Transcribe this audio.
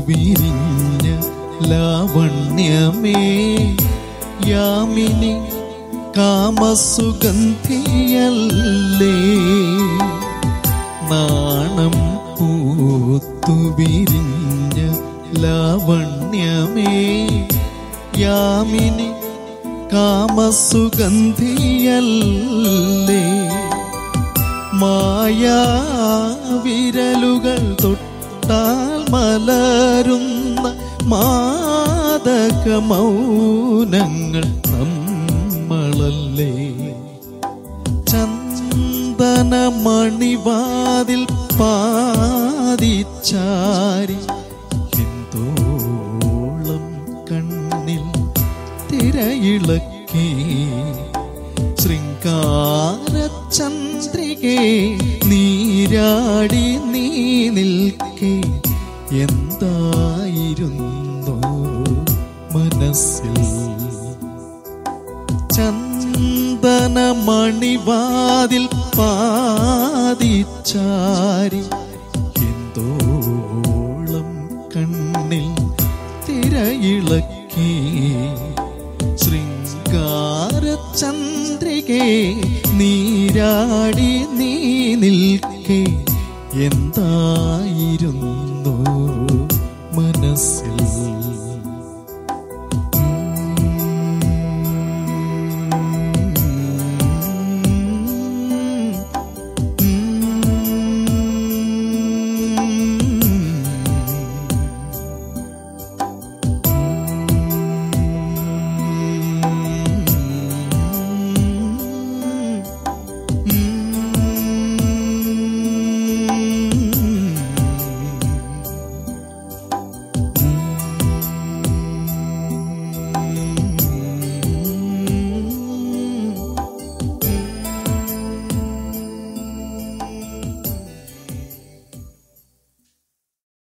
വിരിഞ്ഞ ലാവണ്യമേ യാമിനി കാമസുഗന്ധിയല്ലേ നാണം പൂത്തു വിരിഞ്ഞ ലാവണ്യമേ യാമിനി കാമസുഗന്ധിയല്ലേ മായാവിരലുകൾ തൊട്ടാൽ മലരുന്ന മാദക മൗനങ്ങൾ നമ്മളല്ലേ ചന്ദനമണിവാതിൽ പാതിച്ചാരി എന്തോളം കണ്ണിൽ തിരയിളക്കി ശൃംഗാരചന്ദ്രികെ നീരാടി നീ നിൽക്കെ എന്തായിരുന്നു മനസ്സിൽ ചന്ദനമണിവാതിൽ പാതിച്ചാരി എന്തോളം കണ്ണിൽ തിരയിളക്കി ശൃംഗാരചന്ദ്രികെ നീരാടി നീ നിൽക്കെ എന്തായിരുന്നു